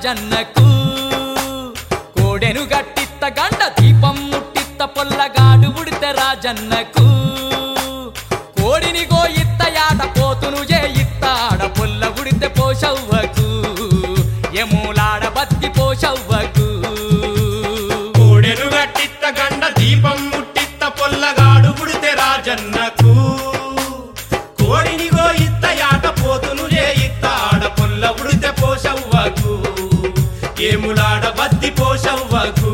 రాజన్నకు కోడెను గట్టిత్త గండ దీపం ముట్టిత్త పొల్లగాడు ఉడితే రాజన్నకు కోడిని గోయిత్త యాట పోతును చేయిత్త ఆడ పొల్ల ఉడితే పోషవ్వకు ఎములాడ బత్తి పోషవ్వకు కోడెను గట్టిత్త గండ దీపం ముట్టిత్త పొల్లగాడు పుడితే రాజన్నకు కోడిని గోయిత్త యాట పోతును చేయిత్త ఆడ పొల్ల ఉడితే పోషవ్వకు ఏములాడ బద్ది పోషవ్వకు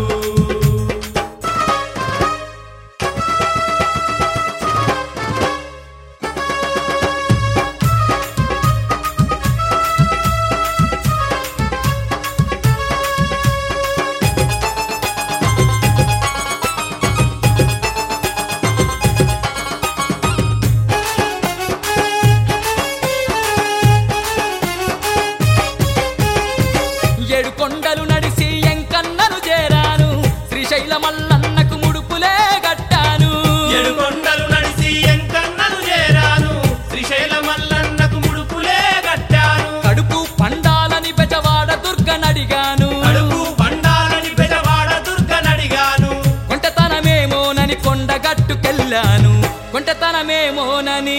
ఏడు కొండలు నడిసి ఎంకన్నను చేరాను శ్రీశైల మల్లన్నకు ముడుపులే గట్టాను ఎడుకొండలు నడిసి ఎంకన్నలు చేరాను శ్రీశైల మల్లన్నకు ముడుపులే గట్టాను కడుపు పండాలని బెజవాడ దుర్గనడిగాను కడుపు బండాలని పెదవాడ దుర్గనడిగాను కొంటతనమేమోనని కొండగట్టుకెళ్ళాను కొంటతనమేమోనని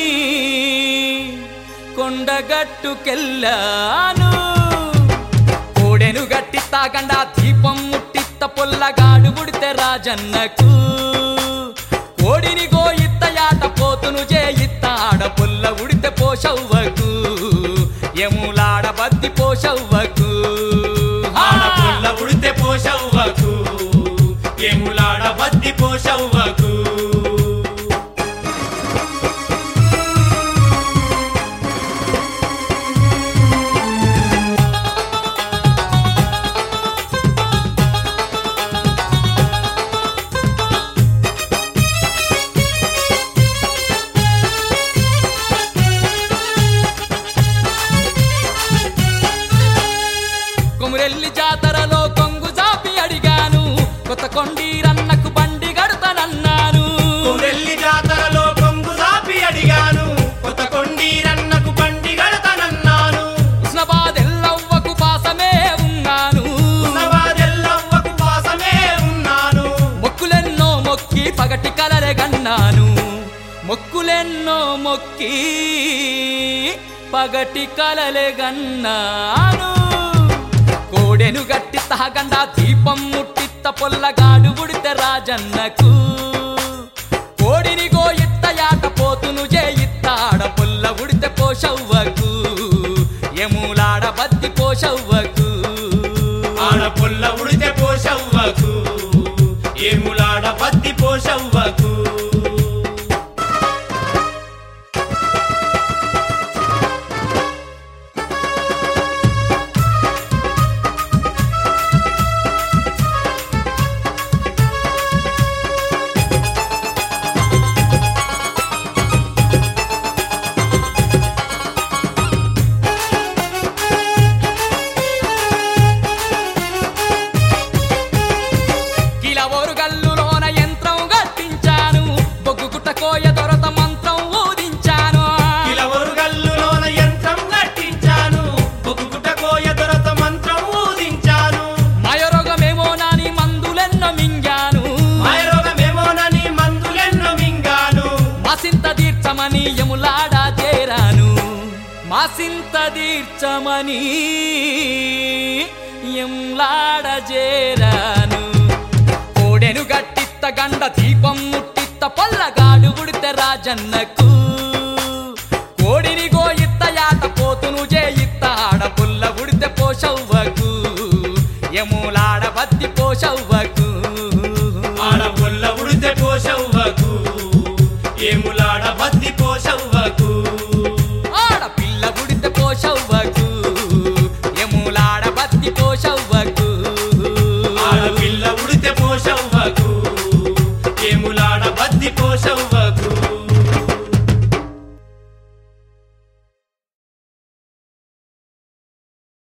కొండగట్టుకెళ్ళాను కోడెను గట్టి తాగండా దీపం ముట్టిత్త పొల్లగాడు ఉడితే రాజన్నకు కోడిని గోయిత్త యాట పోతును చేయిత్త ఆడ పొల్ల ఉడితే పోషవ్వకు ఎములాడ బద్ది పోషవ్వకు ఆడ పుల్ల ఉడితే పోషవ్వకు ఏములాడ బద్ది పోషవ్వకు కొమురెల్లి జాతరలో కొంగు జాపి అడిగాను కొత్త కొండీరన్నకు బండి గడతనన్నాను కొరెల్లి జాతరలో కొంగు సాపి అడిగాను కొత్త కొండీరన్నకు బండి గడతనన్నాను ఉస్నాబాద్ ఎల్లవ్వకు పాసమే ఉన్నాను ఉన్నవాదెల్లవ్వకు పాసమే ఉన్నాను మొక్కులెన్నో మొక్కి పగటి కలలే గన్నాను మొక్కులెన్నో మొక్కి పగటి కలలే గన్నాను కోడెను గట్టి తహగండా దీపం ముట్టిత్త పొల్లగాడు ఉడితే రాజన్నకు కోడిని గోయిత్త యాట పోతును చేయిత్త ఆడ పొల్ల ఉడితే పోషవ్వకు ఎములాడ బద్ది పోషవ్వకు ఆడ పుల్ల ఉడితే పోషవ్వకు ఏములాడ బద్ది పోషవ్వకు కిలవోరు గల్లులోన యంత్రం గట్టించాను బొగ్గు గుట్ట కోయ దొరత మంత్రం ఊదించాను కిలవరు గల్లులోన యంత్రం కట్టించాను బొగ్గుట కోయ దొరత మంత్రం ఊదించాను మాయరోగమేమో నాని మందులెన్నో మింగాను మాయరోగమేమోనని మందులెన్నో మింగాను మాసింత తీర్చమని యములాడా చేరాను మాసింత తీర్చమని ఎంలాడ చేరాను కోడెను గట్టిత్త గండ దీపం ముట్టిత్త పొల్లగాడు ఉడితే రాజన్నకు కోడిని గోయిత్త యాట పోతును చేయిత్త ఆడ పుల్ల ఉడితే పోషవ్వకు ఎములాడ బద్ది పోషవ్వకు ఆడ పుల్ల ఉడితే పోషవ్వకు ఏములాడ బద్ది పోషవ్వకు ఆడపిల్ల ఉడితే పోషవ్వకు ఎములాడ బద్ది పోషవ్వకు ఆడ పిల్ల ఉడితే పోషవ్వకు ఏములాడ బద్ది పోషవ్వకు